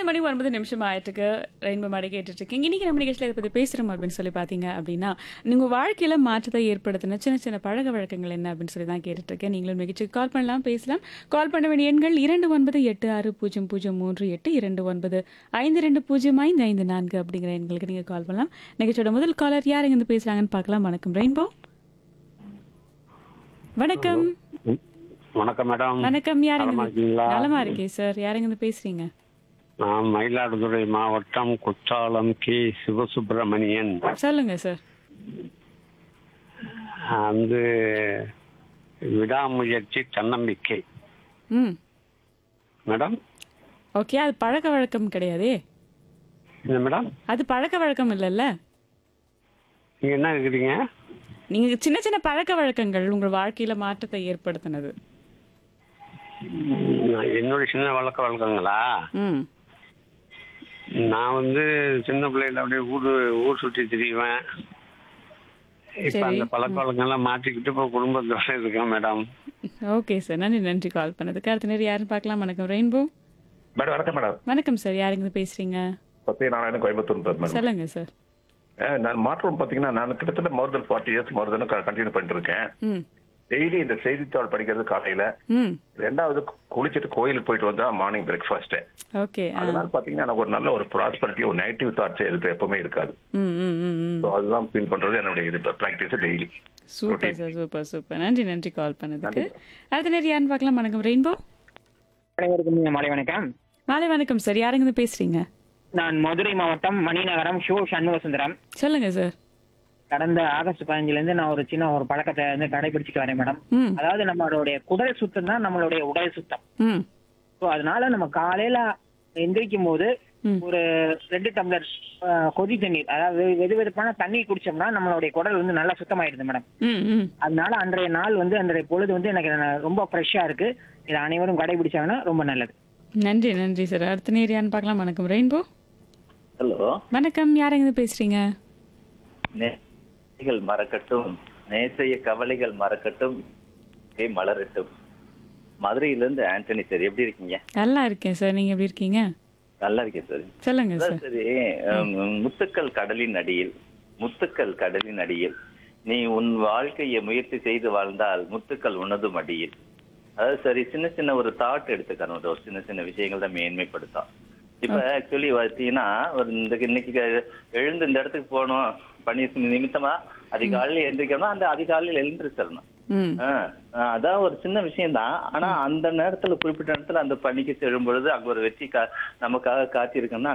மணி ஒன்பது நிமிஷம் ஆயிட்டுருக்கு ரெயின்போ மாடி கேட்டுட்டு இருக்கீங்க இன்னைக்கு நம்ம நிகழ்ச்சியில் இதை பற்றி பேசுகிறோம் அப்படின்னு சொல்லி பார்த்தீங்க அப்படின்னா நீங்கள் வாழ்க்கையில் மாற்றத்தை ஏற்படுத்தின சின்ன சின்ன பழக்க வழக்கங்கள் என்ன அப்படின்னு சொல்லி தான் கேட்டுட்டு இருக்கேன் நீங்களும் நிகழ்ச்சிக்கு கால் பண்ணலாம் பேசலாம் கால் பண்ண வேண்டிய எண்கள் இரண்டு ஒன்பது எட்டு ஆறு பூஜ்ஜியம் பூஜ்ஜியம் மூன்று எட்டு இரண்டு ஒன்பது ஐந்து ரெண்டு பூஜ்ஜியம் ஐந்து ஐந்து நான்கு அப்படிங்கிற எண்களுக்கு நீங்கள் கால் பண்ணலாம் நிகழ்ச்சியோட முதல் காலர் யார் இருந்து பேசுகிறாங்கன்னு பார்க்கலாம் வணக்கம் ரெயின்போ வணக்கம் வணக்கம் மேடம் வணக்கம் யார் நலமா இருக்கீங்களா? நலமா இருக்கேன் சார் யார் இருந்து பேசுறீங்க நான் மயிலாடுதுறை மாவட்டம் குற்றாலம் கே சிவசுப்பிரமணியன் சொல்லுங்க சார் வந்து விடாமுயற்சி தன்னம்பிக்கை ம் மேடம் ஓகே அது பழக்க வழக்கம் கிடையாதே என்ன மேடம் அது பழக்க வழக்கம் இல்லைல்ல நீங்க என்ன இருக்கிறீங்க நீங்க சின்ன சின்ன பழக்க வழக்கங்கள் உங்கள் வாழ்க்கையில மாற்றத்தை ஏற்படுத்தினது நான் என்னோட சின்ன வழக்க வழக்கங்களா ம் நான் வந்து சின்ன பிள்ளையில அப்படியே ஊர் ஊர் சுற்றி திரிவேன் இப்ப சரி. அந்த பழக்க வழக்கங்கள்லாம் மாற்றிக்கிட்டு இப்போ குடும்பத்தோட இருக்கேன் மேடம் ஓகே சார் நன்றி நன்றி கால் பண்ணதுக்கு அடுத்த நேரம் யாருன்னு பார்க்கலாம் வணக்கம் ரெயின்போ மேடம் வணக்கம் மேடம் வணக்கம் சார் யாருங்க பேசுறீங்க சத்யநாராயணன் கோயம்புத்தூர் மேடம் சொல்லுங்க சார் அஹ் நான் மாற்றம் பார்த்தீங்கன்னா நான் கிட்டத்தட்ட more than forty years more than continue பண்ணிட்டு இருக்கேன் ம் டெய்லி இந்த செய்தித்தாள் படிக்கிறது காலையில ம் ரெண்டாவது குளிச்சுட்டு கோயிலுக்கு போயிட்டு வந்தா மார்னிங் பிரேக்ஃபாஸ்ட் ஓகே ஆ அதனால பாத்தீங்கன்னா எனக்கு ஒரு நல்ல ஒரு ப்ராஸ்பரிட்டி ஒரு நெகட்டிவ் தாட்ஸ் எதுக்கு எப்பவுமே இருக்காது ம் ம் ம் ம் ஸோ அதுதான் ஃபீல் பண்றது என்னுடைய இது practice daily super sir super super நன்றி நன்றி கால் பண்ணதுக்கு அடுத்த நேரம் யாருன்னு பார்க்கலாம் வணக்கம் ரெயின்போ அனைவருக்கும் மாலை வணக்கம் மாலை வணக்கம் சார் யாருங்க பேசுறீங்க நான் மதுரை மாவட்டம் மணிநகரம் ஷோ சண்முகசுந்தரம் சொல்லுங்க சார் கடந்த ஆகஸ்ட் பதினஞ்சுல இருந்து நான் ஒரு சின்ன ஒரு பழக்கத்தை வந்து கடைபிடிச்சிட்டு வரேன் மேடம் ம் அதாவது நம்மளுடைய குடல் சுத்தம் தான் நம்மளுடைய உடல் சுத்தம் ம் ஸோ அதனால நம்ம காலையில எந்திரிக்கும் போது ம். ஒரு ரெண்டு டம்ளர் அஹ், கொதி தண்ணீர் அதாவது வெது வெதுப்பான தண்ணீர் குடிச்சோம்னா நம்மளுடைய குடல் வந்து நல்லா சுத்தமாயிடுது மேடம் ம் ம் அதனால அன்றைய நாள் வந்து அன்றைய பொழுது வந்து எனக்கு ந- ரொம்ப ஃப்ரெஷ்ஷா இருக்கு இதை அனைவரும் கடைபிடிச்சாங்கன்னா ரொம்ப நல்லது நன்றி நன்றி சார் அடுத்த நேர் யாருன்னு பார்க்கலாம் வணக்கம் ரெயின்போ ஹலோ வணக்கம் யாருங்க பேசுறீங்க நேசைகள் மறக்கட்டும் நேசைய கவலைகள் மறக்கட்டும் ஏ மலரட்டும் மதுரையிலிருந்து ஆண்டனி சார் எப்படி இருக்கீங்க நல்லா இருக்கேன் சார் நீங்க எப்படி இருக்கீங்க நல்லா இருக்கேன் சார் சொல்லுங்க அதான் சார் சரி ஹம், முத்துக்கள் கடலின் அடியில் முத்துக்கள் கடலின் அடியில் நீ உன் வாழ்க்கையை முயற்சி செய்து வாழ்ந்தால் முத்துக்கள் உனது மடியில் அதாவது சரி சின்ன சின்ன ஒரு தாட் எடுத்துக்கணும் ஒரு சின்ன சின்ன விஷயங்கள் தான் மேன்மைப்படுத்தும் இப்ப ஆக்சுவலி பார்த்தீங்கன்னா ஒரு இந்த இன்னைக்கு எழுந்து இந்த இடத்துக்கு போகணும் பணி நிமித்தமா அதிகாலையில் எழுந்திரிக்கணும் அந்த அதிகாலையில் எழுந்திரிச்சிடணும் ம் ஆ, ஆ, அதான் ஒரு சின்ன விஷயம் தான் ஆனா அந்த நேரத்துல குறிப்பிட்ட நேரத்துல அந்த பணிக்கு செல்லும் பொழுது அங்க ஒரு வெற்றி கா- நமக்காக காத்திருக்கோம்னா